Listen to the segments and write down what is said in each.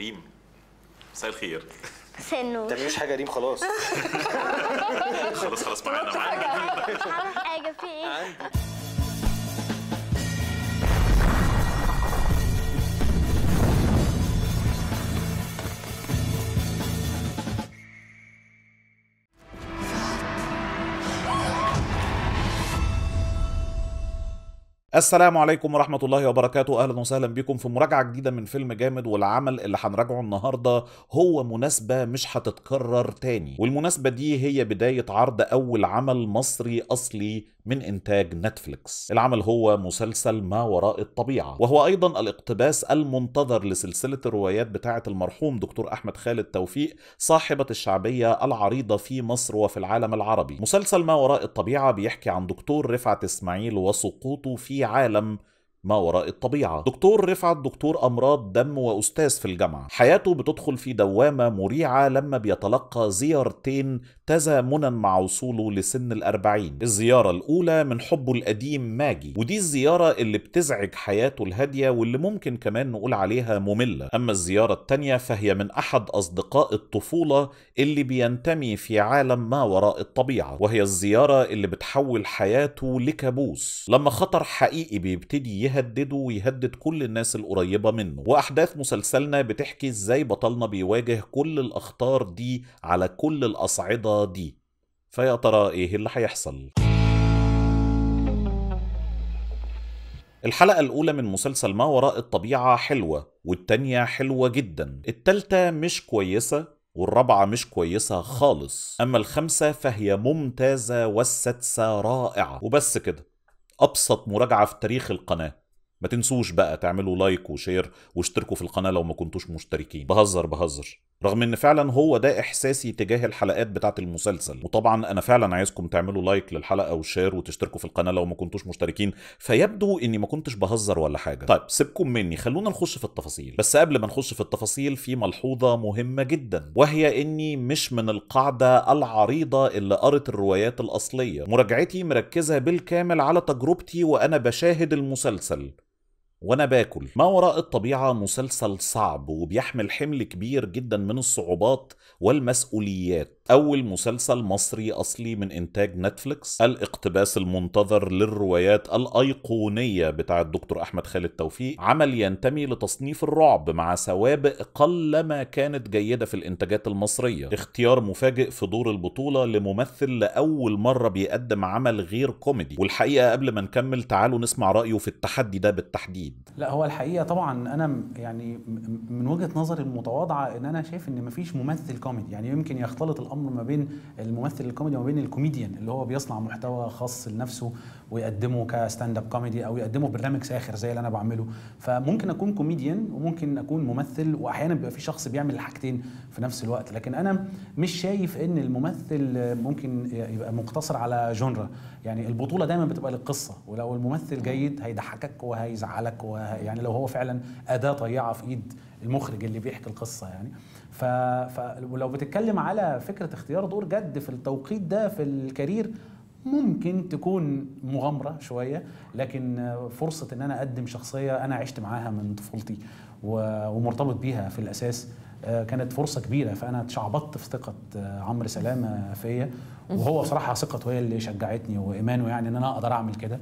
ريم مساء الخير سنو تعملوش حاجه ريم خلاص خلاص خلاص معانا معانا هعمل حاجة في ايه؟ عندي السلام عليكم ورحمة الله وبركاته أهلا وسهلا بكم في مراجعة جديدة من فيلم جامد والعمل اللي هنراجعه النهاردة هو مناسبة مش هتتكرر تاني والمناسبة دي هي بداية عرض أول عمل مصري أصلي من إنتاج نتفليكس العمل هو مسلسل ما وراء الطبيعة وهو أيضا الاقتباس المنتظر لسلسلة الروايات بتاعة المرحوم دكتور أحمد خالد توفيق صاحبة الشعبية العريضة في مصر وفي العالم العربي مسلسل ما وراء الطبيعة بيحكي عن دكتور رفعت إسماعيل وسقوطه في عالم ما وراء الطبيعة دكتور رفعت دكتور أمراض دم وأستاذ في الجامعة حياته بتدخل في دوامة مريعة لما بيتلقى زيارتين تزامنا مع وصوله لسن الأربعين الزيارة الأولى من حبه القديم ماجي ودي الزيارة اللي بتزعج حياته الهادية واللي ممكن كمان نقول عليها مملة أما الزيارة التانية فهي من أحد أصدقاء الطفولة اللي بينتمي في عالم ما وراء الطبيعة وهي الزيارة اللي بتحول حياته لكابوس لما خطر حقيقي بيبتدي يهدده ويهدد كل الناس القريبة منه وأحداث مسلسلنا بتحكي إزاي بطلنا بيواجه كل الأخطار دي على كل الأصعدة دي فيا ترى إيه اللي هيحصل؟ الحلقة الأولى من مسلسل ما وراء الطبيعة حلوة والتانية حلوة جدا التالتة مش كويسة والرابعة مش كويسة خالص أما الخمسة فهي ممتازة والسادسة رائعة وبس كده أبسط مراجعة في تاريخ القناة ما تنسوش بقى تعملوا لايك وشير واشتركوا في القناة لو ما كنتوش مشتركين بهزر بهزر رغم ان فعلا هو ده احساسي تجاه الحلقات بتاعت المسلسل وطبعا انا فعلا عايزكم تعملوا لايك للحلقة وشير وتشتركوا في القناة لو ما كنتوش مشتركين فيبدو اني ما كنتش بهزر ولا حاجة طيب سيبكم مني خلونا نخش في التفاصيل بس قبل ما نخش في التفاصيل في ملحوظة مهمة جدا وهي اني مش من القاعدة العريضة اللي قرت الروايات الاصلية مراجعتي مركزة بالكامل على تجربتي وانا بشاهد المسلسل وانا باكل ما وراء الطبيعه مسلسل صعب وبيحمل حمل كبير جدا من الصعوبات والمسؤوليات اول مسلسل مصري اصلي من انتاج نتفليكس الاقتباس المنتظر للروايات الايقونيه بتاع الدكتور احمد خالد توفيق عمل ينتمي لتصنيف الرعب مع سوابق قلما كانت جيده في الانتاجات المصريه اختيار مفاجئ في دور البطوله لممثل لاول مره بيقدم عمل غير كوميدي والحقيقه قبل ما نكمل تعالوا نسمع رايه في التحدي ده بالتحديد لا هو الحقيقه طبعا انا م- يعني م- من وجهه نظري المتواضعه ان انا شايف ان مفيش ممثل كوميدي يعني يمكن يختلط الامر ما بين الممثل الكوميدي وما بين الكوميديان اللي هو بيصنع محتوى خاص لنفسه ويقدمه كستاند اب كوميدي او يقدمه برنامج ساخر زي اللي انا بعمله فممكن اكون كوميديان وممكن اكون ممثل واحيانا بيبقى في شخص بيعمل الحاجتين في نفس الوقت لكن انا مش شايف ان الممثل ممكن يبقى مقتصر على جونرا يعني البطوله دايما بتبقى للقصه ولو الممثل جيد هيضحكك وهيزعلك وه... يعني لو هو فعلا اداه طيعه في ايد المخرج اللي بيحكي القصه يعني ف... ف... ولو بتتكلم على فكره اختيار دور جد في التوقيت ده في الكارير ممكن تكون مغامره شويه لكن فرصه ان انا اقدم شخصيه انا عشت معاها من طفولتي و- ومرتبط بيها في الاساس آه، كانت فرصه كبيره فانا اتشعبطت في ثقه آه، عمرو سلامه فيا وهو بصراحه ثقته هي اللي شجعتني وايمانه يعني ان انا اقدر اعمل كده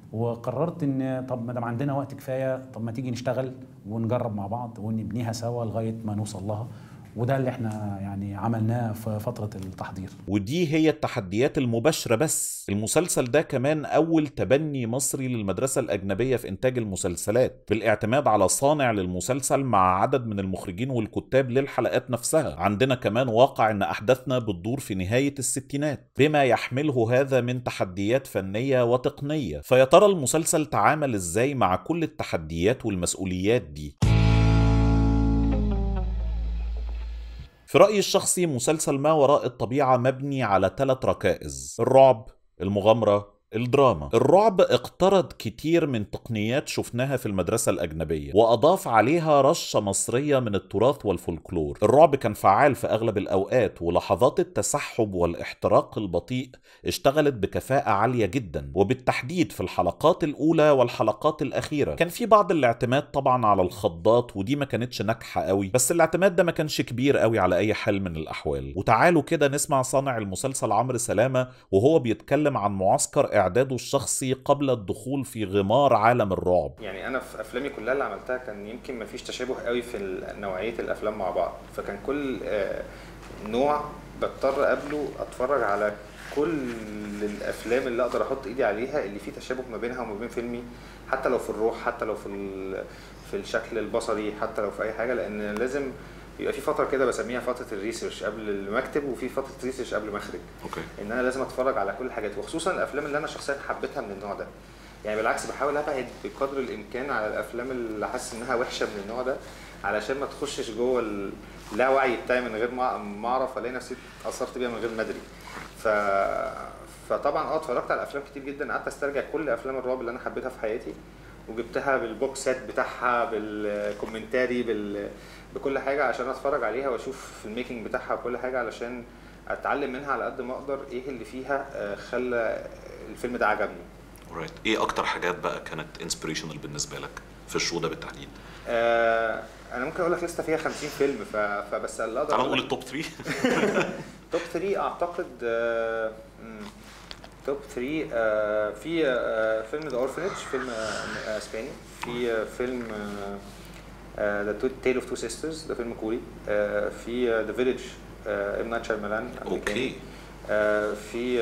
وقررت ان طب ما دام عندنا وقت كفايه طب ما تيجي نشتغل ونجرب مع بعض ونبنيها سوا لغايه ما نوصل لها وده اللي احنا يعني عملناه في فتره التحضير ودي هي التحديات المباشرة بس المسلسل ده كمان أول تبني مصري للمدرسة الأجنبية في إنتاج المسلسلات بالاعتماد على صانع للمسلسل مع عدد من المخرجين والكتاب للحلقات نفسها عندنا كمان واقع أن أحداثنا بتدور في نهاية الستينات بما يحمله هذا من تحديات فنية وتقنية فيا ترى المسلسل تعامل إزاي مع كل التحديات والمسؤوليات دي في رأيي الشخصي مسلسل ما وراء الطبيعة مبني على ثلاث ركائز الرعب المغامرة الدراما الرعب اقترض كتير من تقنيات شفناها في المدرسة الأجنبية وأضاف عليها رشة مصرية من التراث والفولكلور الرعب كان فعال في أغلب الأوقات ولحظات التسحب والاحتراق البطيء اشتغلت بكفاءة عالية جدا وبالتحديد في الحلقات الأولى والحلقات الأخيرة كان في بعض الاعتماد طبعا على الخضات ودي ما كانتش ناجحة قوي بس الاعتماد ده ما كانش كبير قوي على أي حال من الأحوال وتعالوا كده نسمع صانع المسلسل عمرو سلامة وهو بيتكلم عن معسكر إعداده الشخصي قبل الدخول في غمار عالم الرعب يعني انا في افلامي كلها اللي عملتها كان يمكن ما فيش تشابه قوي في ال- نوعيه الافلام مع بعض فكان كل آه، نوع بضطر قبله اتفرج على كل الافلام اللي اقدر احط ايدي عليها اللي فيه تشابه ما بينها وما بين فيلمي حتى لو في الروح حتى لو في ال- في الشكل البصري حتى لو في اي حاجه لان لازم يبقى في فتره كده بسميها فتره الريسيرش قبل المكتب وفي فتره ريسيرش قبل ما اخرج اوكي ان انا لازم اتفرج على كل الحاجات وخصوصا الافلام اللي انا شخصيا حبيتها من النوع ده يعني بالعكس بحاول ابعد بقدر الامكان على الافلام اللي حاسس انها وحشه من النوع ده علشان ما تخشش جوه اللاوعي بتاعي من غير ما ما اعرف الاقي نفسي اتاثرت بيها من غير ما ادري ف فطبعا اه اتفرجت على افلام كتير جدا قعدت استرجع كل افلام الرعب اللي انا حبيتها في حياتي وجبتها بالبوكس سيت بتاعها بالكومنتاري بال... بكل حاجه عشان اتفرج عليها واشوف الميكنج بتاعها وكل حاجه علشان اتعلم منها على قد ما اقدر ايه اللي فيها آه، خلى الفيلم ده عجبني رايت ايه اكتر حاجات بقى كانت انسبريشنال بالنسبه لك في الشو ده بالتحديد آه انا ممكن اقول لك لسه فيها 50 فيلم ف... فبس اللي اقدر تعال أقول نقول لك- التوب 3 توب 3 اعتقد آه، مم، توب 3 آه، في آه، فيلم ذا اورفنج فيلم آه، آه، اسباني في آه، فيلم ذا تيل اوف تو سيسترز ده فيلم كوري آه، في ذا فيليج ام نايت شايمالان اوكي آه، في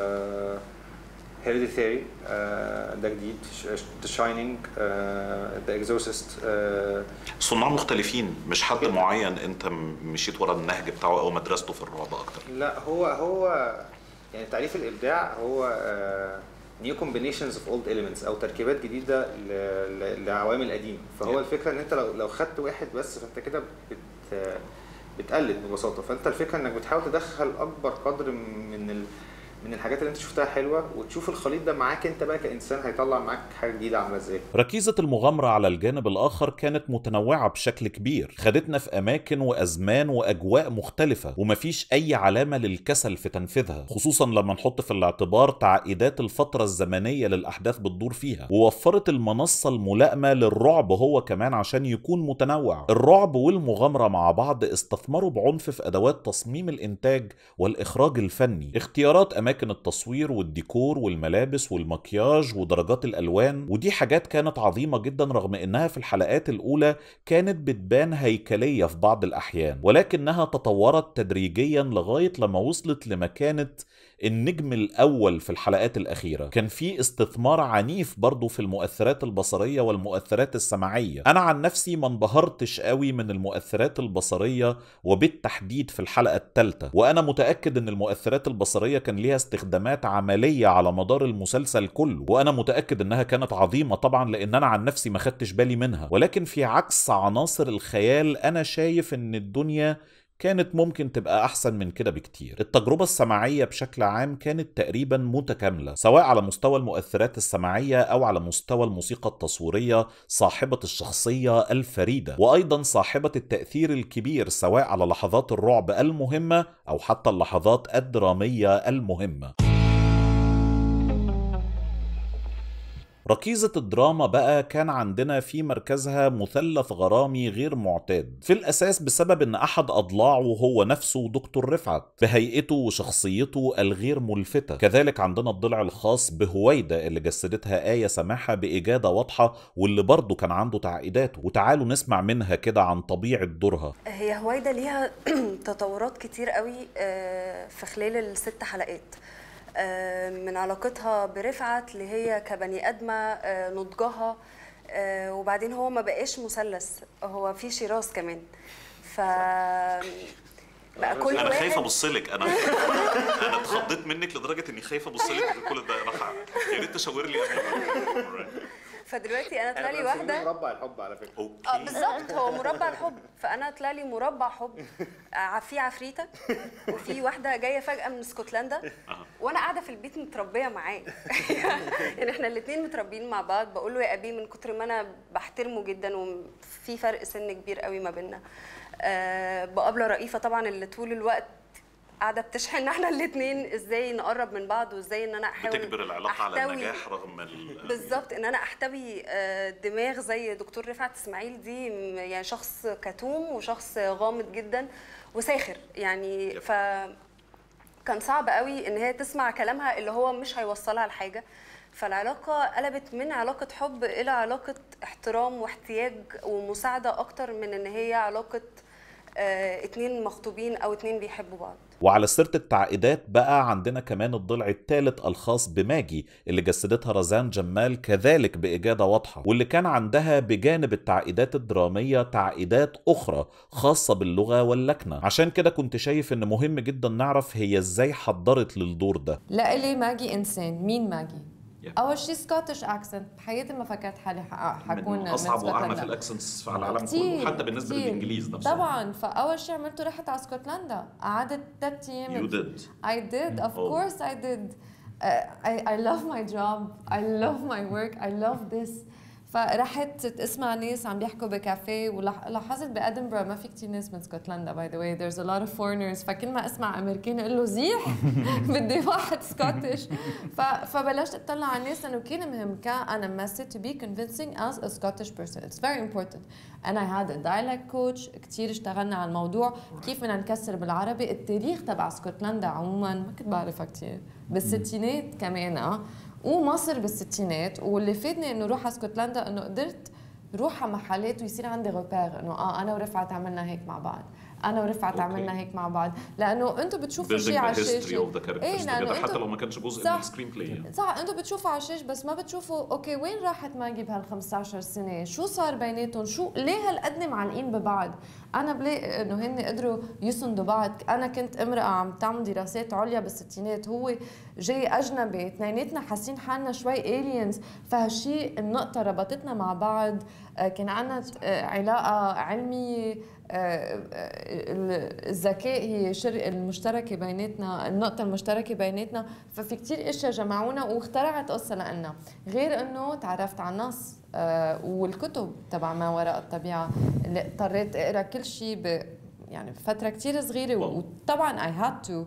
هيريديتاري ده جديد ذا شاينينج ذا اكزورسيست صناع مختلفين مش حد معين انت م- مشيت ورا النهج بتاعه او مدرسته في الرعب اكتر لا هو هو يعني تعريف الابداع هو نيو كومبينيشنز اوف اولد اليمنتس او تركيبات جديده ل- ل- لعوامل قديمه فهو Yeah. الفكره ان انت لو لو خدت واحد بس فانت كده بت بتقلد ببساطه فانت الفكره انك بتحاول تدخل اكبر قدر من ال من الحاجات اللي انت شفتها حلوه وتشوف الخليط ده معاك انت بقى كانسان هيطلع معاك حاجه جديده عامله ازاي ركيزة المغامرة على الجانب الآخر كانت متنوعة بشكل كبير خدتنا في أماكن وأزمان وأجواء مختلفة ومفيش أي علامة للكسل في تنفيذها خصوصا لما نحط في الاعتبار تعقيدات الفترة الزمنية للأحداث بتدور فيها ووفرت المنصة الملائمة للرعب هو كمان عشان يكون متنوع الرعب والمغامرة مع بعض استثمروا بعنف في أدوات تصميم الإنتاج والإخراج الفني اختيارات أماكن التصوير والديكور والملابس والمكياج ودرجات الألوان ودي حاجات كانت عظيمة جدا رغم إنها في الحلقات الأولى كانت بتبان هيكلية في بعض الأحيان ولكنها تطورت تدريجيا لغاية لما وصلت لمكانة النجم الأول في الحلقات الأخيرة كان في استثمار عنيف برضو في المؤثرات البصرية والمؤثرات السمعية أنا عن نفسي ما انبهرتش قوي من المؤثرات البصرية وبالتحديد في الحلقة الثالثة وأنا متأكد أن المؤثرات البصرية كان ليها استخدامات عملية على مدار المسلسل كله وأنا متأكد أنها كانت عظيمة طبعا لأن أنا عن نفسي ما خدتش بالي منها ولكن في عكس عناصر الخيال أنا شايف أن الدنيا كانت ممكن تبقى أحسن من كده بكتير التجربة السمعية بشكل عام كانت تقريبا متكاملة سواء على مستوى المؤثرات السمعية أو على مستوى الموسيقى التصويرية صاحبة الشخصية الفريدة وأيضا صاحبة التأثير الكبير سواء على لحظات الرعب المهمة أو حتى اللحظات الدرامية المهمة ركيزة الدراما بقى كان عندنا في مركزها مثلث غرامي غير معتاد في الأساس بسبب أن أحد أضلاعه هو نفسه دكتور رفعت بهيئته وشخصيته الغير ملفتة كذلك عندنا الضلع الخاص بهويدا اللي جسدتها آية سماحة بإجادة واضحة واللي برضه كان عنده تعقيداته وتعالوا نسمع منها كده عن طبيعة دورها هي هويدا ليها تطورات كتير قوي آه، في خلال الست حلقات آه، من علاقتها برفعت اللي هي كبني ادمه آه، نضجها آه، وبعدين هو ما بقاش مثلث هو في شراس كمان ف بقى كل انا خايف واحد ابص لك انا انا اتخضيت منك لدرجه اني خايف ابص لك كل ده راح يا ريت تشاور لي قبل ما- Alright. فدلوقتي انا طلع لي إحنا بنسميه واحده مربع الحب على فكره اه اوكي بالظبط هو مربع الحب فانا طلع لي مربع حب ع- في عفريته وفي واحده جايه فجاه من اسكتلندا وانا قاعده في البيت متربيه معاه يعني احنا الاثنين متربيين مع بعض بقول له يا ابي من كتر ما انا بحترمه جدا وفي فرق سن كبير قوي ما بيننا أه بقابله رئيفه طبعا اللي طول الوقت قاعده بتشحن احنا الاثنين ازاي نقرب من بعض وازاي ان انا احاول بتجبر العلاقه على أحتوي النجاح رغم ال... بالظبط ان انا احتوي آه، دماغ زي دكتور رفعت اسماعيل دي م- يعني شخص كتوم وشخص غامض جدا وساخر يعني يب. ف كان صعب قوي ان هي تسمع كلامها اللي هو مش هيوصلها لحاجه فالعلاقه قلبت من علاقه حب الى علاقه احترام واحتياج ومساعده اكتر من ان هي علاقه آه، اتنين مخطوبين او اتنين بيحبوا بعض وعلى سيرة التعقيدات بقى عندنا كمان الضلع الثالث الخاص بماجي اللي جسدتها رزان جمال كذلك بإجادة واضحة واللي كان عندها بجانب التعقيدات الدرامية تعقيدات أخرى خاصة باللغة واللكنة عشان كده كنت شايف إن مهم جدا نعرف هي إزاي حضرت للدور ده لإلي ماجي انسان مين ماجي Yeah. اول شيء سكوتش اكسنت بحياتي ما فكرت حالي ح- حكون من اصعب واعنف اسكتلندا. الاكسنتس على العالم كتير كله حتى بالنسبه كتير. للانجليز نفسهم طبعا فاول شيء عملته رحت على اسكتلندا قعدت ثلاث ايام You did. I did of Oh. course I did uh, I, I love my job I love my work I love this فرحت اسمع ناس عم بيحكوا بكافيه ولاحظت بادنبرا ما في كتير ناس من اسكتلندا باي ذا واي there's a lot of foreigners فكل ما اسمع امريكان اقول له زيح بدي واحد سكوتش ف... فبلشت اطلع على الناس لانه كان مهم كان انا message to be convincing as a Scottish person it's very important and I had a dialect coach كتير اشتغلنا على الموضوع كيف بدنا نكسر بالعربي التاريخ تبع اسكتلندا عموما ما كنت بعرفها كتير بالستينات كمان اه ومصر بالستينات واللي فادني انه روح على اسكتلندا انه قدرت روح على محلات ويصير عندي غوبير انه اه انا ورفعت عملنا هيك مع بعض انا ورفعت أوكي. عملنا هيك مع بعض لانه انتم بتشوفوا شيء building على the history الشاشه of the characters إيه، لأنه together حتى أنتوا- لو ما كانش جزء صح. من السكرين بلاي يعني. صح انتم بتشوفوا على الشاشه بس ما بتشوفوا اوكي وين راحت ماجي بهال 15 سنه شو صار بيناتهم شو ليه هالقد معلقين ببعض انا بلاقي انه هن قدروا يسندوا بعض انا كنت امراه عم تعمل دراسات عليا بالستينات هو جاي اجنبي اثنيناتنا حاسين حالنا شوي الينز فهالشيء النقطه ربطتنا مع بعض آه، كان عنا آه، علاقه علميه آه، آه، الذكاء هي شر المشتركه بيناتنا النقطه المشتركه بيناتنا ففي كتير اشياء جمعونا واخترعت قصه لنا غير انه تعرفت على النص آه، والكتب تبع ما وراء الطبيعه اللي اضطريت اقرا كل شيء ب يعني بفتره كتير صغيره واو. وطبعا اي هاد تو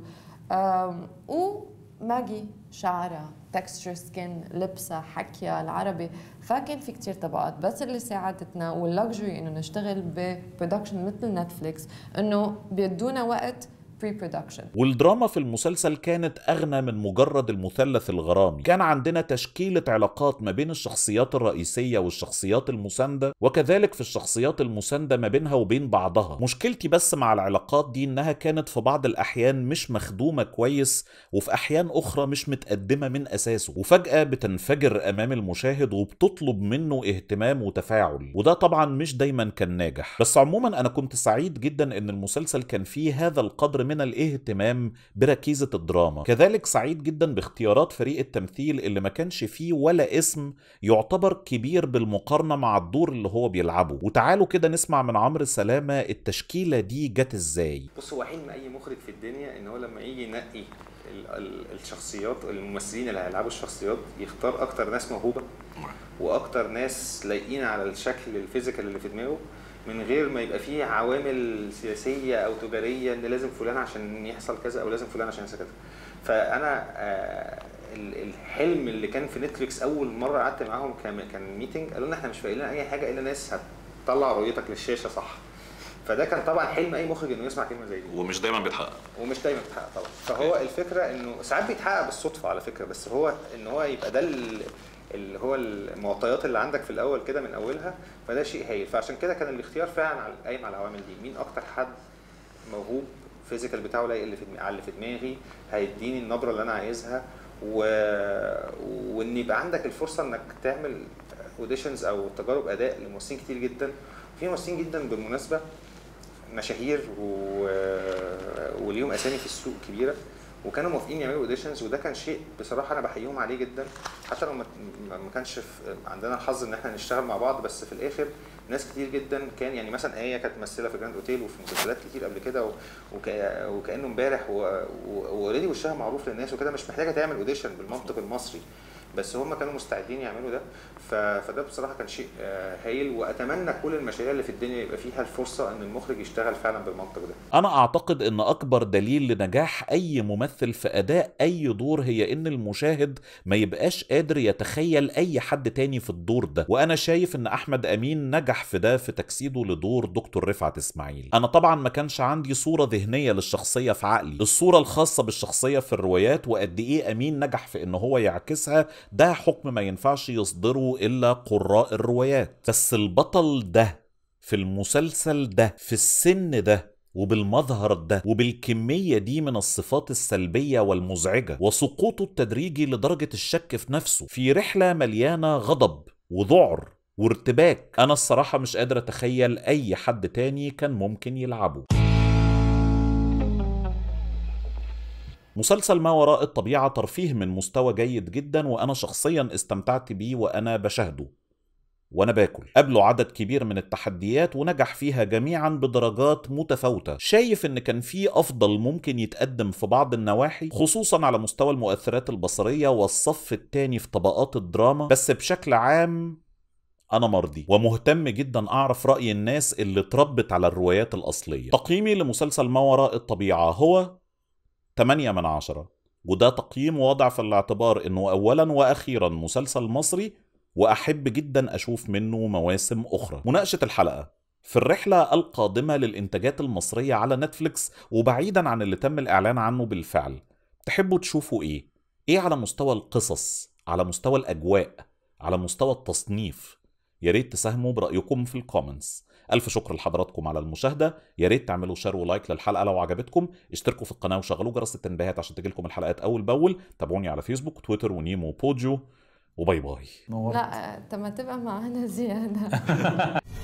وماجي شعرها تكستشر سكين لبسها حكيها العربي فكان في كتير طبقات بس اللي ساعدتنا واللكجري انه نشتغل ببرودكشن مثل نتفليكس انه بيدونا وقت بري برودكشن والدراما في المسلسل كانت أغنى من مجرد المثلث الغرامي كان عندنا تشكيلة علاقات ما بين الشخصيات الرئيسية والشخصيات المساندة وكذلك في الشخصيات المساندة ما بينها وبين بعضها مشكلتي بس مع العلاقات دي إنها كانت في بعض الأحيان مش مخدومة كويس وفي أحيان أخرى مش متقدمة من أساسه وفجأة بتنفجر أمام المشاهد وبتطلب منه اهتمام وتفاعل وده طبعا مش دايما كان ناجح بس عموما أنا كنت سعيد جدا إن المسلسل كان فيه هذا القدر من الاهتمام بركيزة الدراما كذلك سعيد جدا باختيارات فريق التمثيل اللي ما كانش فيه ولا اسم يعتبر كبير بالمقارنة مع الدور اللي هو بيلعبه وتعالوا كده نسمع من عمرو سلامة التشكيلة دي جت ازاي بص هو حلم اي مخرج في الدنيا ان هو لما يجي ينقي ال- ال- الشخصيات الممثلين اللي هيلعبوا الشخصيات يختار اكتر ناس موهوبه واكتر ناس لايقين على الشكل الفيزيكال اللي في دماغه من غير ما يبقى فيه عوامل سياسيه او تجاريه ان لازم فلان عشان يحصل كذا او لازم فلان عشان يحصل كذا فانا آه، ال- الحلم اللي كان في نتفليكس اول مره قعدت معاهم كان كان ميتنج قالوا لنا احنا مش فايقين لنا اي حاجه الا ناس هتطلع رؤيتك للشاشه صح فده كان طبعا حلم اي مخرج انه يسمع كلمه زي دي ومش دايما بيتحقق ومش دايما بيتحقق طبعا فهو الفكره انه ساعات بيتحقق بالصدفه على فكره بس هو ان هو يبقى ده ال- اللي هو المعطيات اللي عندك في الاول كده من اولها فده شيء هايل فعشان كده كان الاختيار فعلا على قايم على العوامل دي مين اكتر حد موهوب فيزيكال بتاعه لايق اللي في دماغي على اللي في دماغي هيديني النبره اللي انا عايزها و... وان يبقى عندك الفرصه انك تعمل اوديشنز او تجارب اداء لممثلين كتير جدا في ممثلين جدا بالمناسبه مشاهير و... وليهم اسامي في السوق كبيره وكانوا موافقين يعملوا اوديشنز وده كان شيء بصراحه انا بحييهم عليه جدا حتى لو ما ما- ما كانش في عندنا الحظ ان احنا نشتغل مع بعض بس في الاخر ناس كتير جدا كان يعني مثلا ايه كانت ممثله في جراند اوتيل وفي مسلسلات كتير قبل كده و- وك- وكانه امبارح واوريدي وشها معروف للناس وكده مش محتاجه تعمل اوديشن بالمنطق المصري بس هم كانوا مستعدين يعملوا ده ف- فده بصراحه كان شيء آه، هايل واتمنى كل المشاريع اللي في الدنيا يبقى فيها الفرصه ان المخرج يشتغل فعلا بالمنطق ده أنا أعتقد إن أكبر دليل لنجاح أي ممثل في أداء أي دور هي إن المشاهد ما يبقاش قادر يتخيل أي حد تاني في الدور ده وأنا شايف إن أحمد أمين نجح في ده في تجسيده لدور دكتور رفعت إسماعيل أنا طبعا ما كانش عندي صورة ذهنية للشخصية في عقلي الصورة الخاصة بالشخصية في الروايات وقد إيه أمين نجح في إن هو يعكسها ده حكم ما ينفعش يصدره إلا قراء الروايات بس البطل ده في المسلسل ده في السن ده وبالمظهر ده وبالكمية دي من الصفات السلبية والمزعجة وسقوطه التدريجي لدرجة الشك في نفسه في رحلة مليانة غضب وذعر وارتباك أنا الصراحة مش قادر أتخيل أي حد تاني كان ممكن يلعبه مسلسل ما وراء الطبيعة ترفيه من مستوى جيد جدا وأنا شخصيا استمتعت بيه وأنا بشاهده وانا باكل قابله عدد كبير من التحديات ونجح فيها جميعا بدرجات متفاوته شايف ان كان في افضل ممكن يتقدم في بعض النواحي خصوصا على مستوى المؤثرات البصريه والصف التاني في طبقات الدراما بس بشكل عام أنا مرضي ومهتم جدا أعرف رأي الناس اللي اتربت على الروايات الأصلية تقييمي لمسلسل ما وراء الطبيعة هو 8 من عشرة وده تقييم واضع في الاعتبار انه اولا واخيرا مسلسل مصري واحب جدا اشوف منه مواسم اخرى مناقشه الحلقه في الرحله القادمه للانتاجات المصريه على نتفليكس وبعيدا عن اللي تم الاعلان عنه بالفعل تحبوا تشوفوا ايه ايه على مستوى القصص على مستوى الاجواء على مستوى التصنيف يا ريت تساهموا برايكم في الكومنتس الف شكر لحضراتكم على المشاهده يا ريت تعملوا شير ولايك للحلقه لو عجبتكم اشتركوا في القناه وشغلوا جرس التنبيهات عشان تجيلكم الحلقات اول باول تابعوني على فيسبوك وتويتر ونيمو وبوجيو وباي باي نورت. لا طب ما تبقى معانا زياده